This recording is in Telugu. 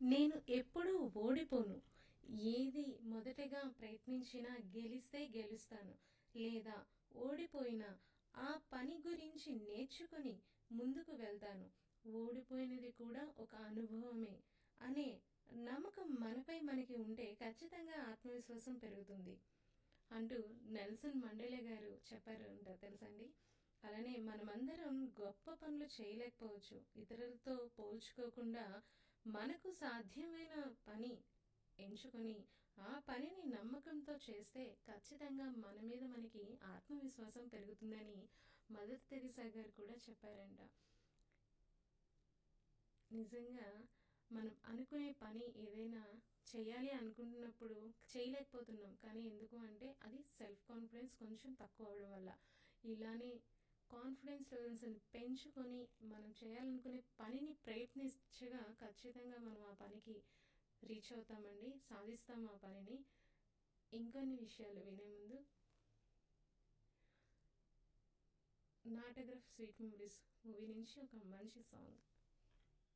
నేను ఎప్పుడూ ఓడిపోను. ఏది మొదటగా ప్రయత్నించినా గెలిస్తే గెలుస్తాను. లేదా ఓడిపోయినా ఆ పని గురించి నేర్చుకుని ముందుకు వెళ్తాను. ఓడిపోయినది కూడా ఒక అనుభవమే అనే నమ్మకం మనపై మనకి ఉంటే ఖచ్చితంగా ఆత్మవిశ్వాసం పెరుగుతుంది. అంటూ నెల్సన్ మండేలా గారు చెప్పారంట తెలుసండి. అలానే మనమందరం గొప్ప పనులు చేయలేకపోవచ్చు. ఇతరులతో పోల్చుకోకుండా మనకు సాధ్యమైన పని ఎంచుకొని ఆ పనిని నమ్మకంతో చేస్తే ఖచ్చితంగా మన మీద మనకి ఆత్మవిశ్వాసం పెరుగుతుందని మదర్ తెరిసా గారు కూడా చెప్పారంట. నిజంగా మనం అనుకునే పని ఏదైనా చేయాలి అనుకుంటున్నప్పుడు చేయలేకపోతున్నాం. కానీ ఎందుకు అంటే అది సెల్ఫ్ కాన్ఫిడెన్స్ కొంచెం తక్కువ అవ్వడం వల్ల. ఇలానే కాన్ఫిడెన్స్ లెవెల్స్‌ని పెంచుకొని మనం చేయాలనుకునే పనిని ప్రయత్నించగా ఖచ్చితంగా మనం ఆ పనికి రీచ్ అవుతామండి. సాధిస్తాం ఆ పనిని. ఇంకొన్ని విషయాలు వినే ముందు 'నాటోగ్రాఫ్ స్వీట్ మెమరీస్' మూవీ నుంచి ఒక మంచి సాంగ్.